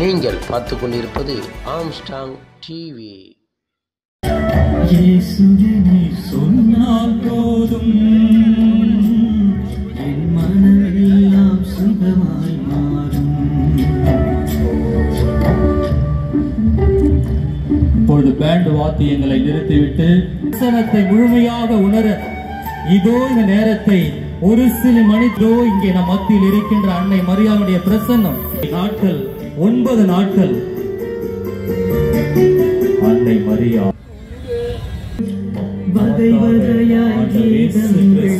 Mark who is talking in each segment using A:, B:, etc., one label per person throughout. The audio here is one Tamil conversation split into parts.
A: நீங்கள் பார்த்து கொண்டிருப்பது ஆம்ஸ்டாங் டிவி
B: இயேசுவே நீ சொன்னால் போதும் என் மனமெல்லாம் சுகமாய் மாறும் இப்பொழுது பேண்ட் வாத்தியங்களை நிறுத்திவிட்டு வசனத்தை முழுமையாக உணர இதோ இந்த நேரத்தை ஒரு சில மணிதோ இங்கே நம் மத்தியில் இருக்கின்ற அன்னை மரியாவுடைய பிரசன்னம் நாட்கள் ஒன்பது நாட்கள் அன்னை மரியா
C: வகை வகையாய் கீதங்கள்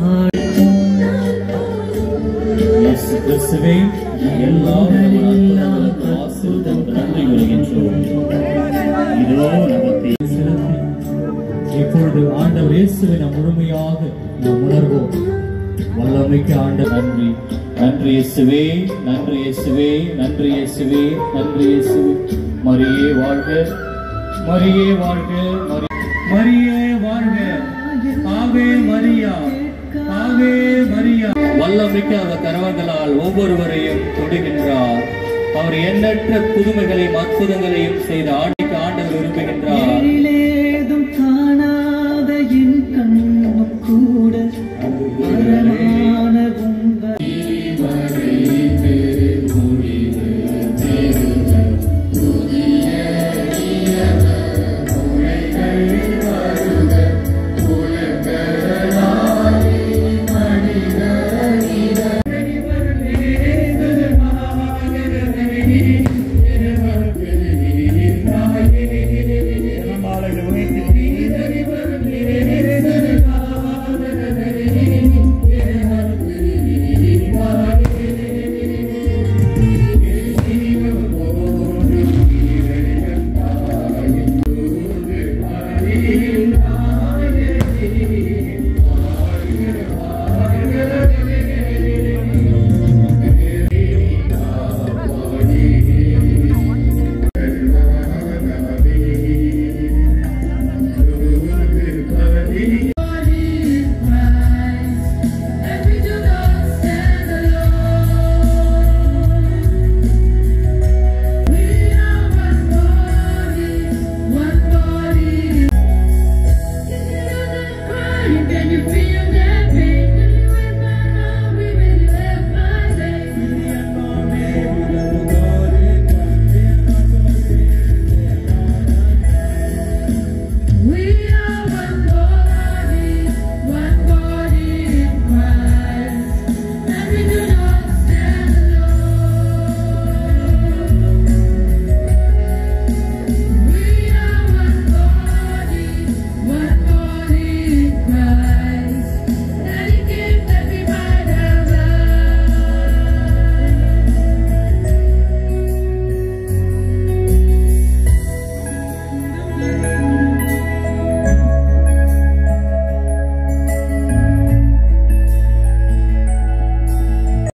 B: இயேசு கிறிஸ்துவே எல்லா ஆசுதம் நன்றி வருகின்றோம் இதோ நமக்கு செலுத்தி இப்பொழுது ஆண்டவர் இயேசுவை நாம் முழுமையாக நாம் உணர்வோம் வல்லமைக்கு ஆண்டவர் நன்றி நன்றி இயேசுவே நன்றி இயேசுவே நன்றி இயேசுவே நன்றி இயேசுவே மரியே வாழ்க மரியே வாழ்க மரி- மரியே வாழ்க ஆவே மரியா ஆவே மரியா வல்லமிக்க அவர் கரவங்களால் ஒவ்வொருவரையும் தொடுகின்றார் அவர் எண்ணற்ற புதுமைகளையும் அற்புதங்களையும் செய்த ஆண்டிக்கு ஆண்டவர் விரும்புகின்றார்